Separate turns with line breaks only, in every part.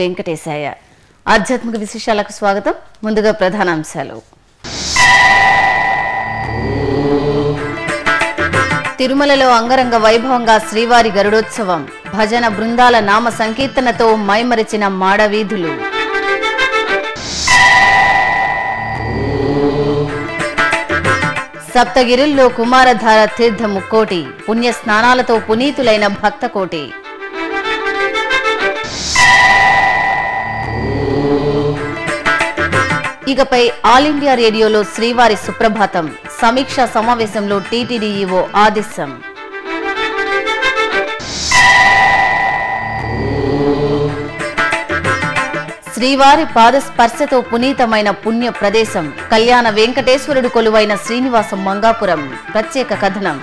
వెంకటేశాయ ఆధ్యాత్మిక విశేషాలకు స్వాగతం ముందుగా ప్రధానాంశాలు తిరుమలలో అంగరంగ వైభవంగా శ్రీవారి గరుడోత్సవం భజన బృందాల నామ సంకీర్తనతో మైమరిచిన మాడవీధులు సప్తగిరుల్లో కుమారధార తీర్థ ముక్కోటి పుణ్య స్నానాలతో పునీతులైన భక్తకోటి ఇకపై ఆల్ ఇండియా రేడియోలో శ్రీవారి సుప్రభాతం సమీక్షా సమావేశంలో టీటీడీఈఓ ఆదేశం శ్రీవారి పాద స్పర్శతో పునీతమైన పుణ్య ప్రదేశం కళ్యాణ వెంకటేశ్వరుడు కొలువైన శ్రీనివాసం మంగాపురం ప్రత్యేక కథనం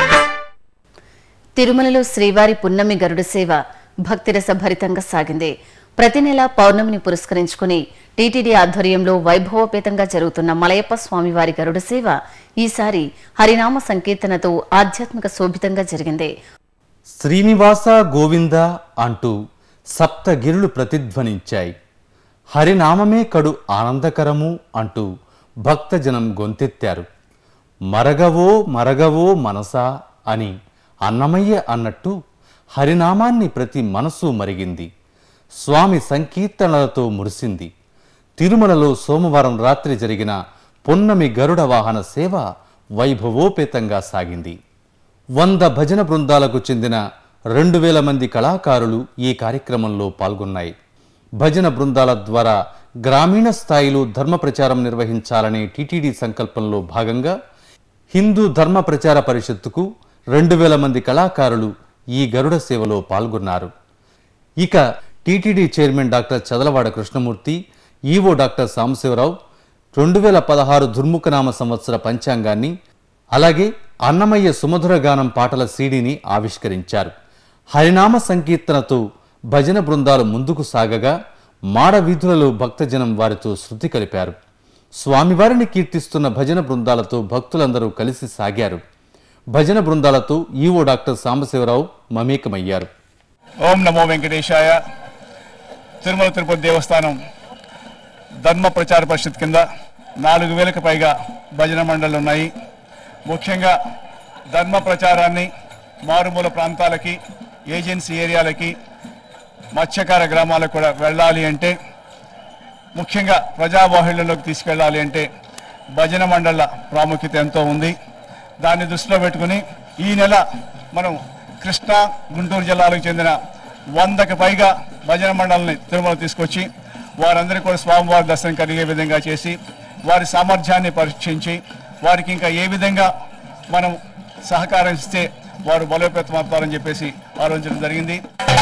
తిరుమలలో శ్రీవారి పున్నమి గరుడ సేవ భక్తిరస భరితంగా సాగింది ప్రతి నెల పౌర్ణమిని పురస్కరించుకుని టీటీడీ ఆధ్వర్యంలో వైభవపేతంగా జరుగుతున్న మలయప్ప స్వామివారి గరుడ సేవ ఈసారి హరినామ సంకీర్తనతో ఆధ్యాత్మిక శోభితంగా జరిగింది
శ్రీనివాస గోవింద అంటూ సప్తగిరులు ప్రతిధ్వనించాయి హరినామమే కడు ఆనందకరము అంటూ భక్తజనం గొంతెత్తారు మరగవో మరగవో మనసా అని అన్నమయ్య అన్నట్టు హరినామాన్ని ప్రతి మనసు మరిగింది స్వామి సంకీర్తనలతో మురిసింది తిరుమలలో సోమవారం రాత్రి జరిగిన పొన్నమి గరుడ వాహన సేవ వైభవోపేతంగా సాగింది వంద భజన బృందాలకు చెందిన రెండు వేల మంది కళాకారులు ఈ కార్యక్రమంలో పాల్గొన్నాయి భజన బృందాల ద్వారా గ్రామీణ స్థాయిలో ధర్మ ప్రచారం నిర్వహించాలనే టీటీడీ సంకల్పంలో భాగంగా హిందూ ధర్మ ప్రచార పరిషత్తుకు రెండు వేల మంది కళాకారులు ఈ గరుడ సేవలో పాల్గొన్నారు ఇక TTD chairman doctor Chadalavada Krishnamurthy EO doctor Sambasivarao రెండు వేల పదహారు దుర్ముఖనామ సంవత్సర పంచాంగాన్ని అలాగే అన్నమయ్య సుమధుర గానం పాటల సీడీని ఆవిష్కరించారు హరినామ సంకీర్తనతో భజన బృందాలు ముందుకు సాగగా మాడ వీధులలో భక్తజనం వారితో శృతి కలిపారు స్వామివారిని కీర్తిస్తున్న భజన బృందాలతో భక్తులందరూ కలిసి సాగారు భజన బృందాలతో ఈవో డాక్టర్ సాంబశివరావు మమేకమయ్యారు
ఓం నమో వెంకటేశాయ తిరుమల తిరుపతి దేవస్థానం ధర్మ ప్రచార పరిషత్ కింద నాలుగు వేలకు పైగా భజన మండళ్ళు ఉన్నాయి ముఖ్యంగా ధర్మ ప్రచారాన్ని మారుమూల ప్రాంతాలకి ఏజెన్సీ ఏరియాలకి మత్స్యకార గ్రామాలకు కూడా వెళ్ళాలి అంటే ముఖ్యంగా ప్రజాబాహుళ్యంలోకి తీసుకెళ్ళాలి అంటే భజన మండళ్ళ ప్రాముఖ్యత ఎంతో ఉంది దాన్ని దృష్టిలో పెట్టుకుని ఈ నెల మనం కృష్ణా గుంటూరు జిల్లాలకు చెందిన వందకు పైగా భజన మండలిని తిరుమల తీసుకొచ్చి వారందరికీ కూడా స్వామివారి దర్శనం కలిగే విధంగా చేసి వారి సామర్థ్యాన్ని పరీక్షించి వారికి ఇంకా ఏ విధంగా మనం సహకారం ఇస్తే వారు బలోపేతం అవుతారని చెప్పేసి ఆలోచించడం జరిగింది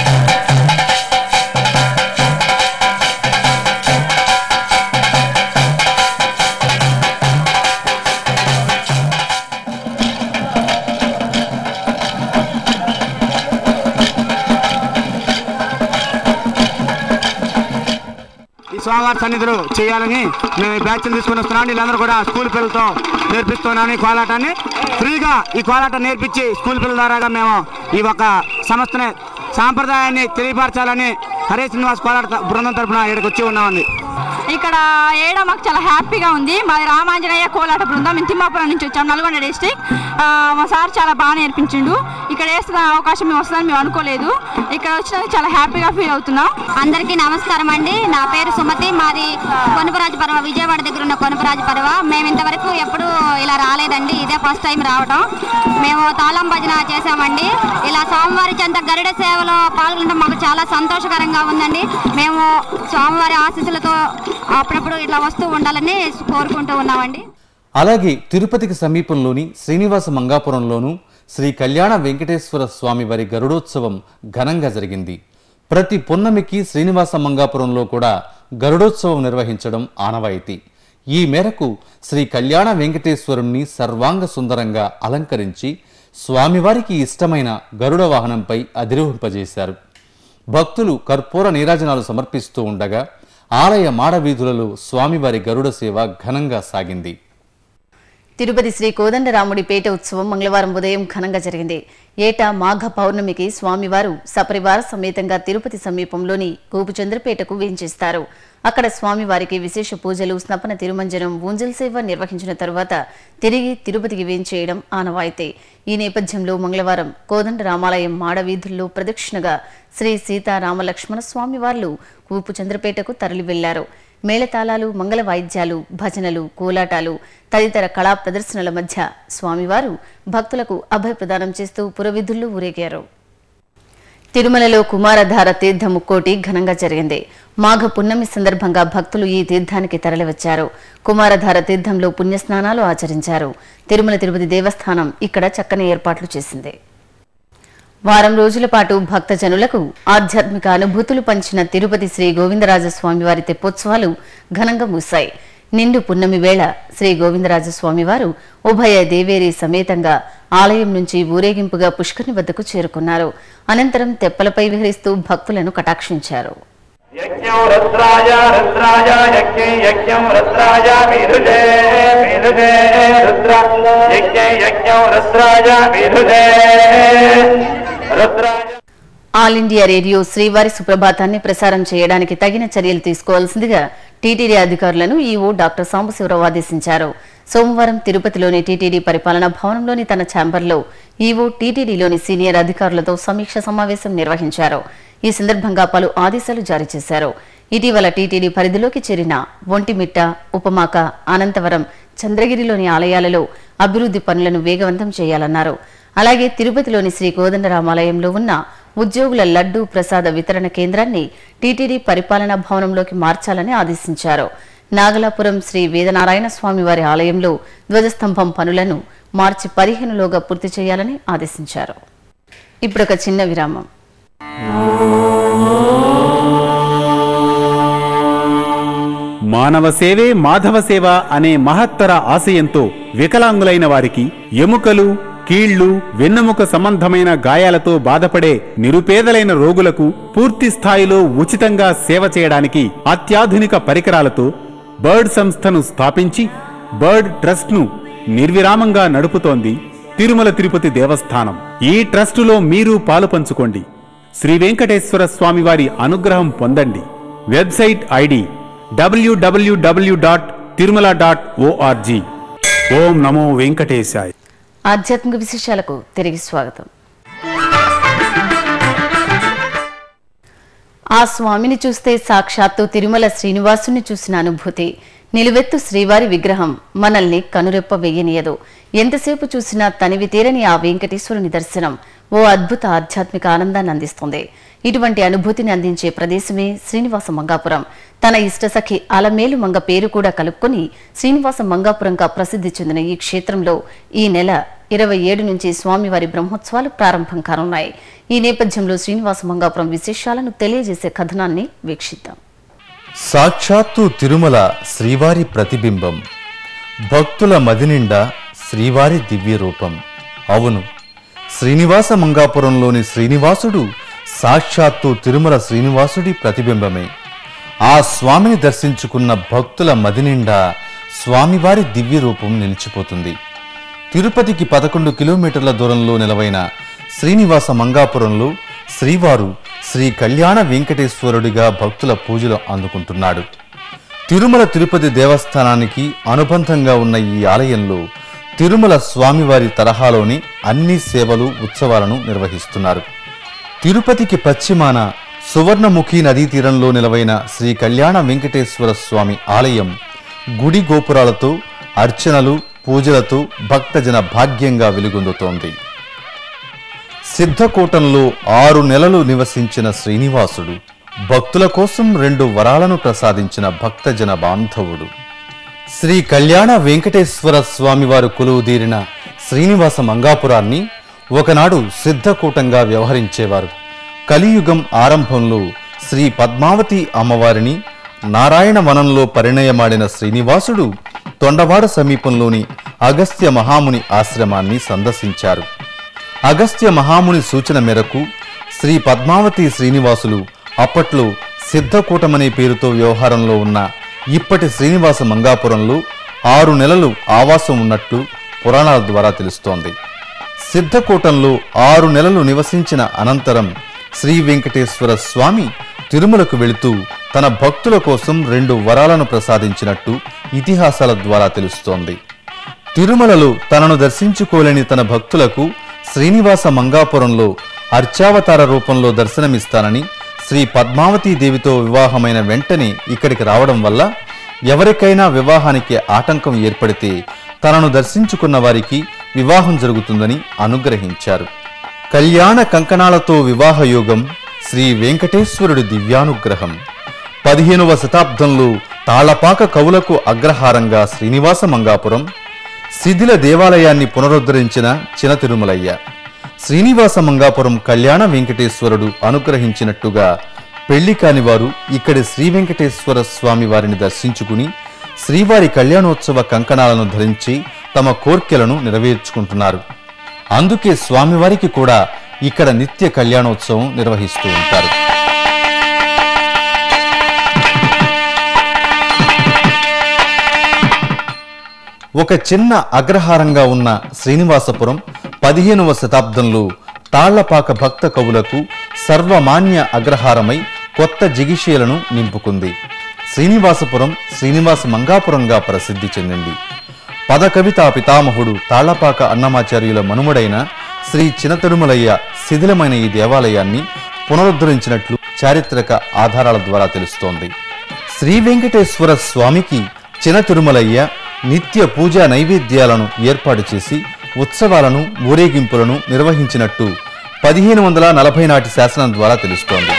ఈ స్వామివారి సన్నిధిలో చేయాలని మేము ఈ బ్యాచ్లు తీసుకుని వస్తున్నాం వీళ్ళందరూ కూడా స్కూల్ పిల్లలతో నేర్పిస్తున్నాను ఈ కోలాటాన్ని ఫ్రీగా ఈ కోలాటం నేర్పించి స్కూల్ పిల్లల ద్వారాగా మేము ఈ ఒక సంస్థని సాంప్రదాయాన్ని తెలియపరచాలని హరే శ్రీనివాస్ కోలాట బృందం తరపున ఇక్కడికి వచ్చి ఉన్నామండి
ఇక్కడ ఏడ మాకు చాలా హ్యాపీగా ఉంది మాది రామాంజనేయ కోలాట బృందం మేము తిమ్మాపురం నుంచి వచ్చాం నల్గొండ డిస్టిక్ ఆ, మా సార్ చాలా బాగా నేర్పించిండు ఇక్కడ వేస్తున్న అవకాశం మేము వస్తుందని మేము అనుకోలేదు ఇక్కడ వచ్చినందుకు చాలా హ్యాపీగా ఫీల్ అవుతున్నాం
అందరికీ నమస్కారం అండి నా పేరు సుమతి మాది కొనుపరాజు పర్వ విజయవాడ దగ్గర ఉన్న కొనుపరాజు పర్వ మేము ఇంతవరకు ఎప్పుడు ఇలా రాలేదండి ఇదే ఫస్ట్ టైం రావటం మేము తాళం భజన చేసామండి ఇలా స్వామివారి చెంత గరుడ సేవలో పాల్గొనడం మాకు చాలా సంతోషకరంగా ఉందండి మేము స్వామివారి ఆశీస్సులతో అప్పుడప్పుడు ఇట్లా వస్తూ ఉండాలని కోరుకుంటూ ఉన్నామండి
అలాగే తిరుపతికి సమీపంలోని శ్రీనివాస మంగాపురంలోనూ శ్రీ కళ్యాణ వెంకటేశ్వర స్వామి వారి గరుడోత్సవం ఘనంగా జరిగింది ప్రతి పున్నమికి శ్రీనివాస మంగాపురంలో కూడా గరుడోత్సవం నిర్వహించడం ఆనవాయితీ ఈ మేరకు శ్రీ కళ్యాణ వెంకటేశ్వరుణ్ణి సర్వాంగ సుందరంగా అలంకరించి స్వామివారికి ఇష్టమైన గరుడ వాహనంపై అధిరోహింపజేశారు భక్తులు కర్పూర నీరాజనాలు సమర్పిస్తూ ఉండగా ఆలయ మాడవీధులలో స్వామివారి గరుడ సేవ ఘనంగా సాగింది
తిరుపతి శ్రీ కోదండరాముడి పేట ఉత్సవం మంగళవారం ఉదయం ఘనంగా జరిగింది ఏటా మాఘ పౌర్ణమికి స్వామివారు సపరివార సమేతంగా తిరుపతి సమీపంలోని గోపుచంద్రపేటకు వేంచేస్తారు అక్కడ స్వామివారికి విశేష పూజలు స్నపన తిరుమంజనం ఊంజల్ సేవ నిర్వహించిన తరువాత తిరిగి తిరుపతికి వేంచేయడం ఆనవాయితీ ఈ నేపథ్యంలో మంగళవారం కోదండ రామాలయం మాడవీధుల్లో ప్రదక్షిణగా శ్రీ సీతారామలక్ష్మణ స్వామివార్లు కూపుచంద్రపేటకు తరలి వెళ్లారు మేళతాళాలు మంగళ వాయిద్యాలు భజనలు కోలాటాలు తదితర కళా ప్రదర్శనల మధ్య స్వామివారు భక్తులకు అభయ ప్రదానం చేస్తూ పురవిధుల్లో ఊరేగారు తిరుమలలో కుమారధార తీర్థ ముక్కోటి ఘనంగా జరిగింది మాఘ పున్నమి సందర్భంగా భక్తులు ఈ తీర్థానికి తరలివచ్చారు కుమారధార తీర్థంలో పుణ్యస్నానాలు ఆచరించారు తిరుమల తిరుపతి దేవస్థానం ఇక్కడ చక్కని ఏర్పాట్లు చేసింది వారం రోజుల పాటు భక్తజనులకు ఆధ్యాత్మిక అనుభూతులు పంచిన తిరుపతి శ్రీ గోవిందరాజస్వామి వారి తెప్పోత్సవాలు ఘనంగా మూశాయి నిండు పున్నమి వేళ శ్రీ గోవిందరాజస్వామి వారు ఉభయ దేవేరి సమేతంగా ఆలయం నుంచి ఊరేగింపుగా పుష్కరిణి వద్దకు చేరుకున్నారు అనంతరం తెప్పలపై విహరిస్తూ భక్తులను కటాక్షించారు
యజ్ఞం రుద్రాయ రుద్రాయ యజ్ఞే యజ్ఞం రుద్రాయ విరుజే విరుజే రుద్ర యజ్ఞే యజ్ఞం రుద్రాయ విరుజే రుద్రాయ
ఆల్ ఇండియా రేడియో శ్రీవారి సుప్రభాతాన్ని ప్రసారం చేయడానికి తగిన చర్యలు తీసుకోవాల్సిందిగా టీటీడీ అధికారులను ఈవో డాక్టర్ సాంబశివరావు ఆదేశించారు సోమవారం తిరుపతిలోని టీటీడీ పరిపాలనా భవనంలోని తన ఛాంబర్లో ఈవో టీటీడీలోని సీనియర్ అధికారులతో సమీక్ష సమావేశం నిర్వహించారు ఈ సందర్భంగా పలు ఆదేశాలు జారీ చేశారు ఇటీవల టీటీడీ పరిధిలోకి చేరిన ఒంటిమిట్ట ఉపమాక అనంతవరం చంద్రగిరిలోని ఆలయాలలో అభివృద్ధి పనులను వేగవంతం చేయాలన్నారు అలాగే తిరుపతిలోని శ్రీ కోదండరామాలయంలో ఉన్న ఉద్యోగుల లడ్డూ ప్రసాద వితరణ కేంద్రాన్ని టీటీడీ పరిపాలనా భవనంలోకి మార్చాలని ఆదేశించారు నాగలాపురం శ్రీ వేదనారాయణ స్వామివారి ఆలయంలో ధ్వజస్తంభం పనులను మార్చి పదిహేనులోగా పూర్తి చేయాలని ఆదేశించారు ఇప్పుడొక చిన్న విరామం
మానవ సేవే మాధవ సేవ అనే మహత్తర ఆశయంతో వికలాంగులైన వారికి ఎముకలు కీళ్లు వెన్నెముక సంబంధమైన గాయాలతో బాధపడే నిరుపేదలైన రోగులకు పూర్తి స్థాయిలో ఉచితంగా సేవ చేయడానికి అత్యాధునిక పరికరాలతో బర్డ్ సంస్థను స్థాపించి బర్డ్ ట్రస్ట్ను నిర్విరామంగా నడుపుతోంది తిరుమల తిరుపతి దేవస్థానం ఈ ట్రస్టులో మీరు పాలు పంచుకోండి శ్రీ వెంకటేశ్వర స్వామివారి అనుగ్రహం పొందండి website ID WWW dot Tirumala dot ORG ఓం నమో వెంకటేశాయ
ఆధ్యాత్మిక విశేషాలకు తిరిగి స్వాగతం ఆ స్వామిని చూస్తే సాక్షాత్తు తిరుమల శ్రీనివాసుని చూసిన అనుభూతి నిలువెత్తు శ్రీవారి విగ్రహం మనల్ని కనురెప్ప వెయ్యనీయదు ఎంతసేపు చూసినా తనివి తీరని ఆ వెంకటేశ్వరుని దర్శనం ఓ అద్భుత ఆధ్యాత్మిక ఆనందాన్ని అందిస్తుంది ఇటువంటి అనుభూతిని అందించే ప్రదేశమే శ్రీనివాస మంగాపురం తన ఇష్టసఖి అలమేలు మంగ పేరు కూడా కలుపుకొని శ్రీనివాస మంగాపురంగా ప్రసిద్ధి చెందిన ఈ క్షేత్రంలో ఈ నెల ఇరవై ఏడు నుంచి స్వామివారి బ్రహ్మోత్సవాలు ప్రారంభం కానున్నాయి ఈ నేపథ్యంలో శ్రీనివాస మంగాపురం విశేషాలను తెలియజేసే కథనాన్ని వీక్షిద్దాం
సాక్షాత్తు తిరుమల శ్రీవారి ప్రతిబింబం భక్తుల మదినిండా శ్రీవారి దివ్య రూపం అవును శ్రీనివాస మంగాపురంలోని శ్రీనివాసుడు సాక్షాత్తు తిరుమల శ్రీనివాసుడి ప్రతిబింబమే ఆ స్వామిని దర్శించుకున్న భక్తుల మదినిండా స్వామివారి దివ్య రూపం నిలిచిపోతుంది తిరుపతికి పదకొండు కిలోమీటర్ల దూరంలో నిలవైన శ్రీనివాస మంగాపురంలో శ్రీవారు శ్రీ కళ్యాణ వెంకటేశ్వరుడిగా భక్తుల పూజలు అందుకుంటున్నాడు తిరుమల తిరుపతి దేవస్థానానికి అనుబంధంగా ఉన్న ఈ ఆలయంలో తిరుమల స్వామివారి తరహాలోని అన్ని సేవలు ఉత్సవాలను నిర్వహిస్తున్నారు తిరుపతికి పశ్చిమాన సువర్ణముఖి నదీ తీరంలో నిలవైన శ్రీ కళ్యాణ వెంకటేశ్వర స్వామి ఆలయం గుడి గోపురాలతో అర్చనలు పూజలతో భక్తజన భాగ్యంగా వెలుగొందుతోంది సిద్ధకూటంలో ఆరు నెలలు నివసించిన శ్రీనివాసుడు భక్తుల కోసం రెండు వరాలను ప్రసాదించిన భక్తజన బాంధవుడు శ్రీ కళ్యాణ వెంకటేశ్వర స్వామివారు కొలువుదీరిన శ్రీనివాస మంగాపురాన్ని ఒకనాడు సిద్ధకూటంగా వ్యవహరించేవారు కలియుగం ఆరంభంలో శ్రీ పద్మావతి అమ్మవారిని నారాయణ వనంలో పరిణయమాడిన శ్రీనివాసుడు తొండవాడ సమీపంలోని అగస్త్య మహాముని ఆశ్రమాన్ని సందర్శించారు అగస్త్య మహాముని సూచన మేరకు శ్రీ పద్మావతి శ్రీనివాసులు అప్పట్లో సిద్ధకూటమనే పేరుతో వ్యవహారంలో ఉన్న ఇప్పటి శ్రీనివాస మంగాపురంలో ఆరు నెలలు ఆవాసం ఉన్నట్లు పురాణాల ద్వారా తెలుస్తోంది సిద్ధకూటంలో ఆరు నెలలు నివసించిన అనంతరం శ్రీ వెంకటేశ్వర స్వామి తిరుమలకు వెళుతూ తన భక్తుల కోసం రెండు వరాలను ప్రసాదించినట్టు ఇతిహాసాల ద్వారా తెలుస్తోంది తిరుమలలో తనను దర్శించుకోలేని తన భక్తులకు శ్రీనివాస మంగాపురంలో అర్చావతార రూపంలో దర్శనమిస్తానని శ్రీ పద్మావతీ దేవితో వివాహమైన వెంటనే ఇక్కడికి రావడం వల్ల ఎవరికైనా వివాహానికి ఆటంకం ఏర్పడితే తనను దర్శించుకున్న వారికి వివాహం జరుగుతుందని అనుగ్రహించారు కళ్యాణ కంకణాలతో వివాహ యోగం శ్రీ వెంకటేశ్వరుడి దివ్యానుగ్రహం పదిహేనవ శతాబ్దంలో తాళపాక కవులకు అగ్రహారంగా శ్రీనివాస మంగాపురం శిథిల దేవాలయాన్ని పునరుద్ధరించిన చిన తిరుమలయ్య శ్రీనివాస మంగాపురం కళ్యాణ వెంకటేశ్వరుడు అనుగ్రహించినట్టుగా పెళ్లి కాని వారు ఇక్కడి శ్రీ వెంకటేశ్వర స్వామి వారిని దర్శించుకుని శ్రీవారి కళ్యాణోత్సవ కంకణాలను ధరించి తమ కోర్కెలను నెరవేర్చుకుంటున్నారు అందుకే స్వామివారికి కూడా ఇక్కడ నిత్య కళ్యాణోత్సవం నిర్వహిస్తూ ఉంటారు ఒక చిన్న అగ్రహారంగా ఉన్న శ్రీనివాసపురం పదిహేనవ శతాబ్దంలో తాళ్లపాక భక్త కవులకు సర్వమాన్య అగ్రహారమై కొత్త జిగిషేలను నింపుకుంది శ్రీనివాసపురం శ్రీనివాస మంగాపురంగా ప్రసిద్ధి చెందింది పదకవితా పితామహుడు తాళ్లపాక అన్నమాచార్యుల మనుమడైన శ్రీ చినతిరుమలయ్య శిథిలమైన ఈ దేవాలయాన్ని పునరుద్ధరించినట్లు చారిత్రక ఆధారాల ద్వారా తెలుస్తోంది శ్రీ వెంకటేశ్వర స్వామికి చిన తిరుమలయ్య నిత్య పూజా నైవేద్యాలను ఏర్పాటు చేసి ఉత్సవాలను ఊరేగింపులను నిర్వహించినట్టు పదిహేను వందల నలభై నాటి శాసనం ద్వారా తెలుస్తోంది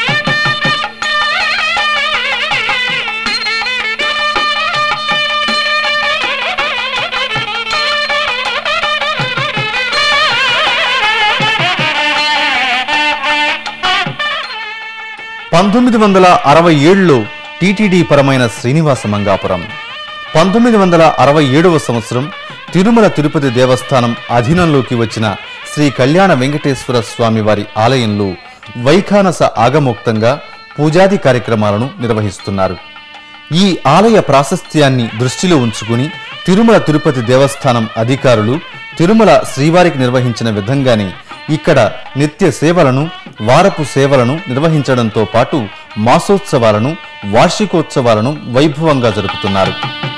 పంతొమ్మిది వందల అరవై ఏడులో టీటీడీ పరమైన శ్రీనివాస మంగాపురం పంతొమ్మిది వందల అరవై ఏడవ సంవత్సరం తిరుమల తిరుపతి దేవస్థానం అధీనంలోకి వచ్చిన శ్రీ కళ్యాణ వెంకటేశ్వర స్వామి వారి ఆలయంలో వైఖానస ఆగమోక్తంగా పూజాది కార్యక్రమాలను నిర్వహిస్తున్నారు ఈ ఆలయ ప్రాశస్త్యాన్ని దృష్టిలో ఉంచుకుని తిరుమల తిరుపతి దేవస్థానం అధికారులు తిరుమల శ్రీవారికి నిర్వహించిన విధంగానే ఇక్కడ నిత్య సేవలను వారపు సేవలను నిర్వహించడంతో పాటు మాసోత్సవాలను వార్షికోత్సవాలను వైభవంగా జరుపుతున్నారు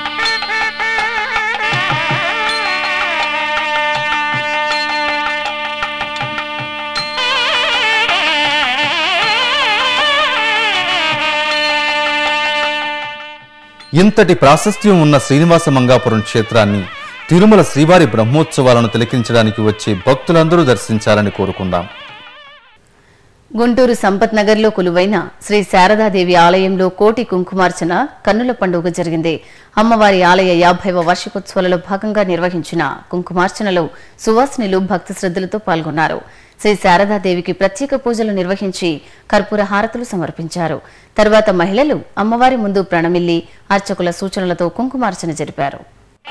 ఇంతటి ప్రాశస్త్యం ఉన్న శ్రీనివాస మంగాపురం క్షేత్రాన్ని తిరుమల శ్రీవారి బ్రహ్మోత్సవాలను తిలకించడానికి వచ్చే భక్తులందరూ దర్శించాలని కోరుకుందాం
గుంటూరు సంపత్ నగర్లో కొలువైన శ్రీ శారదాదేవి ఆలయంలో కోటి కుంకుమార్చన కన్నుల పండుగ జరిగింది అమ్మవారి ఆలయ యాభైవ వార్షికోత్సవాలలో భాగంగా నిర్వహించిన కుంకుమార్చనలో సువాసినులు భక్తి శ్రద్ధలతో పాల్గొన్నారు శ్రీ శారదాదేవికి ప్రత్యేక పూజలు నిర్వహించి కర్పూర హారతులు సమర్పించారు తరువాత మహిళలు అమ్మవారి ముందు ప్రణమిల్లి అర్చకుల సూచనలతో కుంకుమార్చన జరిపారు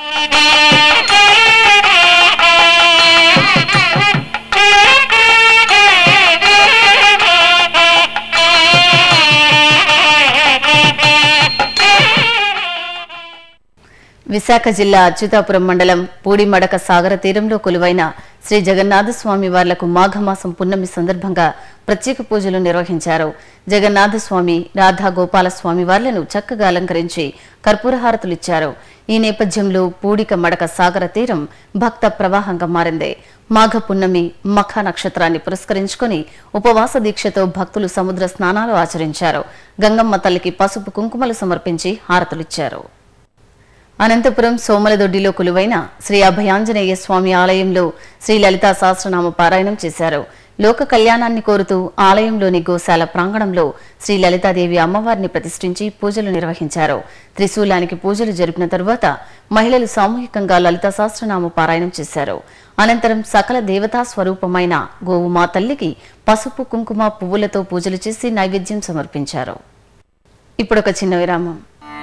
విశాఖ జిల్లా అచ్యుతాపురం మండలం పూడిమడక సాగర తీరంలో కొలువైన శ్రీ జగన్నాథ స్వామి వార్లకు మాఘమాసం పున్నమి సందర్భంగా ప్రత్యేక పూజలు నిర్వహించారు జగన్నాథ స్వామి రాధా గోపాల స్వామి వార్లను చక్కగా అలంకరించి కర్పూరహారతులిచ్చారు ఈ నేపథ్యంలో పూడిక మడక సాగర తీరం భక్త ప్రవాహంగా మారింది మాఘ పున్నమి మఖ నక్షత్రాన్ని పురస్కరించుకొని ఉపవాస దీక్షతో భక్తులు సముద్ర స్నానాలు ఆచరించారు గంగమ్మ తల్లికి పసుపు కుంకుమలు సమర్పించి హారతులిచ్చారు అనంతపురం సోమలదొడ్డిలో కొలువైన శ్రీ అభయాంజనేయ స్వామి ఆలయంలో శ్రీ లలితా సహస్రనామ పారాయణం చేశారు లోక కళ్యాణాన్ని కోరుతూ ఆలయంలోని గోశాల ప్రాంగణంలో శ్రీ లలితాదేవి అమ్మవారిని ప్రతిష్ఠించి పూజలు నిర్వహించారు త్రిశూలానికి పూజలు జరిపిన తరువాత మహిళలు సామూహికంగా లలితా సహస్రనామ పారాయణం చేశారు అనంతరం సకల దేవతా స్వరూపమైన గోవు మా తల్లికి పసుపు కుంకుమ పువ్వులతో పూజలు చేసి నైవేద్యం సమర్పించారు ఇప్పుడొక చిన్న విరామం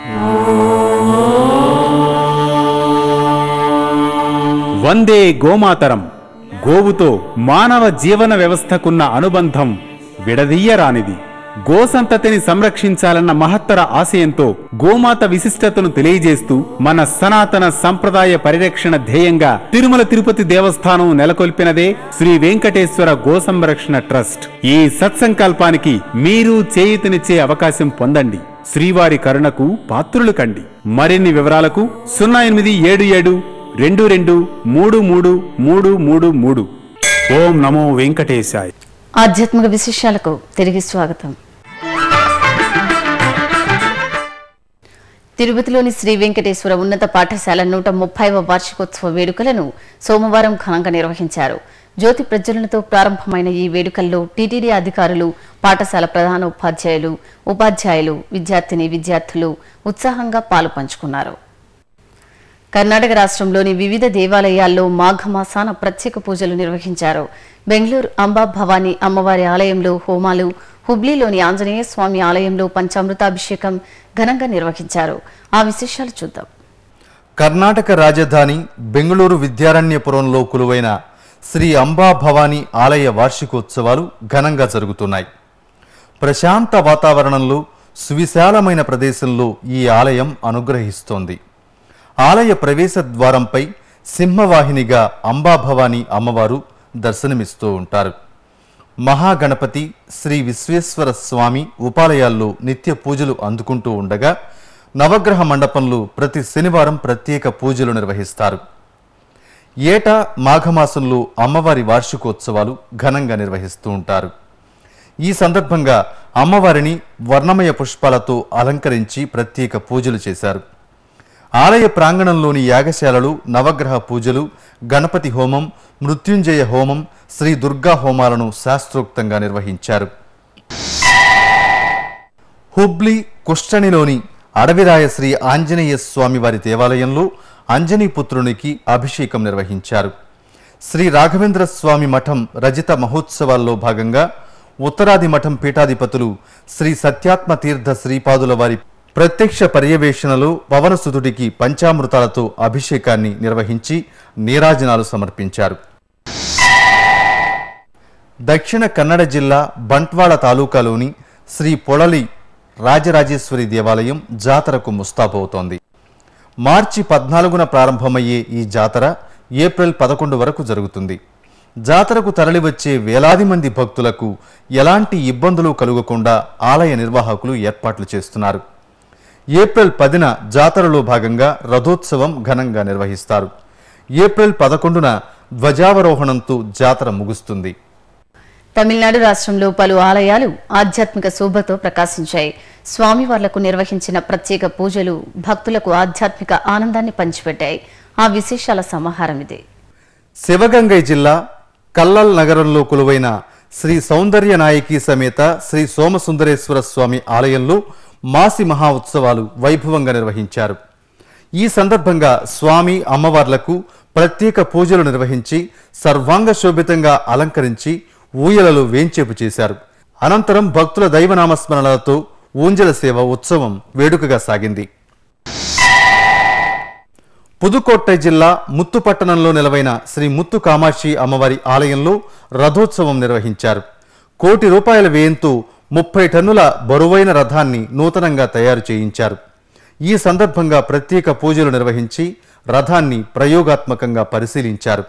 వందే గోమాతరం గోవుతో మానవ జీవన వ్యవస్థకున్న అనుబంధం విడదీయరానిది గోసంతతిని సంరక్షించాలన్న మహత్తర ఆశయంతో గోమాత విశిష్టతను తెలియజేస్తూ మన సనాతన సంప్రదాయ పరిరక్షణ ధ్యేయంగా తిరుమల తిరుపతి దేవస్థానం నెలకొల్పినదే శ్రీ వెంకటేశ్వర గో సంరక్షణ ట్రస్ట్ ఈ సత్సంకల్పానికి మీరు చేయూతనిచ్చే అవకాశం పొందండి శ్రీవారి కరుణకు పాత్రులు కండి మరిన్ని వివరాలకు సున్నా ఎనిమిది ఏడు ఏడు రెండు రెండు మూడు మూడు మూడు మూడు మూడు ఓం నమో వెంకటేశాయ
ఆధ్యాత్మిక విశేషాలకు తిరిగి స్వాగతం తిరుపతిలోని శ్రీ వెంకటేశ్వర ఉన్నత పాఠశాల నూట ముప్పైవ వార్షికోత్సవ వేడుకలను సోమవారం ఘనంగా నిర్వహించారు జ్యోతి ప్రజ్వలనతో ప్రారంభమైన ఈ వేడుకల్లో టీటీడీ అధికారులు పాఠశాల ప్రధాన ఉపాధ్యాయులు ఉపాధ్యాయులు విద్యార్థిని విద్యార్థులు ఉత్సాహంగా పాలు పంచుకున్నారు కర్ణాటక రాష్ట్రంలోని వివిధ దేవాలయాల్లో మాఘమాసాన ప్రత్యేక పూజలు నిర్వహించారు బెంగళూరు అంబా భవానీ అమ్మవారి ఆలయంలో హోమాలు హుబ్లీలోని ఆంజనేయ స్వామి ఆలయంలో పంచామృతాభిషేకం ఘనంగా నిర్వహించారు ఆ విశేషాలు చూద్దాం
కర్ణాటక రాజధాని బెంగళూరు విద్యారణ్యపురంలో కొలువైన శ్రీ అంబా భవానీ ఆలయ వార్షికోత్సవాలు ఘనంగా జరుగుతున్నాయి ప్రశాంత వాతావరణంలో సువిశాలమైన ప్రదేశంలో ఈ ఆలయం అనుగ్రహిస్తోంది ఆలయ ప్రవేశ ద్వారంపై సింహవాహినిగా అంబాభవాని అమ్మవారు దర్శనమిస్తూ ఉంటారు మహాగణపతి శ్రీ విశ్వేశ్వర స్వామి ఉపాలయాల్లో నిత్య పూజలు అందుకుంటూ ఉండగా నవగ్రహ మండపంలో ప్రతి శనివారం ప్రత్యేక పూజలు నిర్వహిస్తారు ఏటా మాఘమాసంలో అమ్మవారి వార్షికోత్సవాలు ఘనంగా నిర్వహిస్తూ ఉంటారు ఈ సందర్భంగా అమ్మవారిని వర్ణమయ పుష్పాలతో అలంకరించి ప్రత్యేక పూజలు చేశారు ఆలయ ప్రాంగణంలోని యాగశాలలు నవగ్రహ పూజలు గణపతి హోమం మృత్యుంజయ హోమం శ్రీ దుర్గా హోమాలను శాస్త్రోక్తంగా నిర్వహించారు హుబ్లీ కుష్టనిలోని అడవిరాయ శ్రీ ఆంజనేయ స్వామి వారి దేవాలయంలో అంజనీపుత్రునికి అభిషేకం నిర్వహించారు శ్రీ రాఘవేంద్ర స్వామి మఠం రజిత మహోత్సవాల్లో భాగంగా ఉత్తరాది మఠం పీఠాధిపతులు శ్రీ సత్యాత్మ తీర్థ శ్రీపాదుల వారి ప్రత్యక్ష పర్యవేక్షణలో పవనసుతుడికి పంచామృతాలతో అభిషేకాన్ని నిర్వహించి నీరాజనాలు సమర్పించారు దక్షిణ కన్నడ జిల్లా బంట్వాళ తాలూకాలోని శ్రీ పొళలి రాజరాజేశ్వరి దేవాలయం జాతరకు ముస్తాబవుతోంది మార్చి పద్నాలుగున ప్రారంభమయ్యే ఈ జాతర ఏప్రిల్ పదకొండు వరకు జరుగుతుంది జాతరకు తరలివచ్చే వేలాది మంది భక్తులకు ఎలాంటి ఇబ్బందులు కలుగకుండా ఆలయ నిర్వాహకులు ఏర్పాట్లు చేస్తున్నారు ఏప్రిల్ పదిన జాతరలో భాగంగా రథోత్సవం ఘనంగా నిర్వహిస్తారు ఏప్రిల్ పదకొండున ధ్వజావరోహణంతో జాతర ముగుస్తుంది
తమిళనాడు రాష్ట్రంలో పలు ఆలయాలు ఆధ్యాత్మిక శోభతో ప్రకాశించాయి స్వామివార్లకు నిర్వహించిన ప్రత్యేక పూజలు భక్తులకు ఆధ్యాత్మిక ఆనందాన్ని పంచిపెట్టాయి ఆ విశేషాల సమాహారం ఇది
శివగంగై జిల్లా కల్లల్ నగరంలో కొలువైన శ్రీ సౌందర్య నాయకి సమేత శ్రీ సోమసుందరేశ్వర స్వామి ఆలయంలో మాసి మహా ఉత్సవాలు వైభవంగా నిర్వహించారు ఈ సందర్భంగా స్వామి అమ్మవార్లకు ప్రత్యేక పూజలు నిర్వహించి సర్వాంగ శోభితంగా అలంకరించి ఊయలలో వేంచేపు చేశారు అనంతరం భక్తుల దైవనామస్మరణలతో ఊంజల సేవ ఉత్సవం వేడుకగా సాగింది పుదుకోట్టై జిల్లా ముత్తుపట్టణంలో నిలవైన శ్రీ ముత్తు కామాక్షి అమ్మవారి ఆలయంలో రథోత్సవం నిర్వహించారు కోటి రూపాయల వ్యయంతో ముప్పై టన్నుల బరువైన రథాన్ని నూతనంగా తయారు చేయించారు ఈ సందర్భంగా ప్రత్యేక పూజలు నిర్వహించి రథాన్ని ప్రయోగాత్మకంగా పరిశీలించారు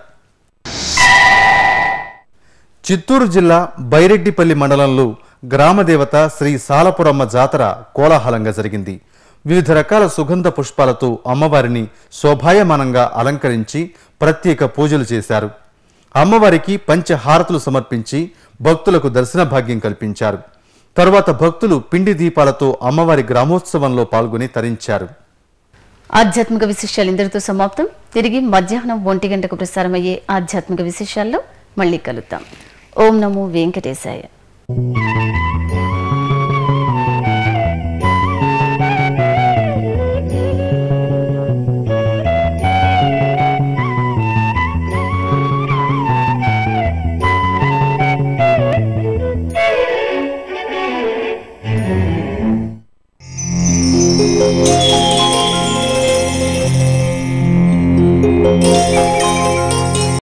చిత్తూరు జిల్లా బైరెడ్డిపల్లి మండలంలో గ్రామదేవత శ్రీ సాలపురమ్మ జాతర కోలాహలంగా జరిగింది వివిధ రకాల సుగంధ పుష్పాలతో అమ్మవారిని శోభాయమానంగా అలంకరించి ప్రత్యేక పూజలు చేశారు అమ్మవారికి పంచహారతులు సమర్పించి భక్తులకు దర్శన భాగ్యం కల్పించారు తరువాత భక్తులు పిండి దీపాలతో అమ్మవారి గ్రామోత్సవంలో పాల్గొని తరించారు
ఆధ్యాత్మిక విశేషాలు ఇందరితో సమాప్తం తిరిగి మధ్యాహ్నం ఒంటి గంటకు ప్రసారమయ్యే ఆధ్యాత్మిక విశేషాల్లో మళ్ళీ కలుద్దాం ఓం నమో వెంకటేశాయ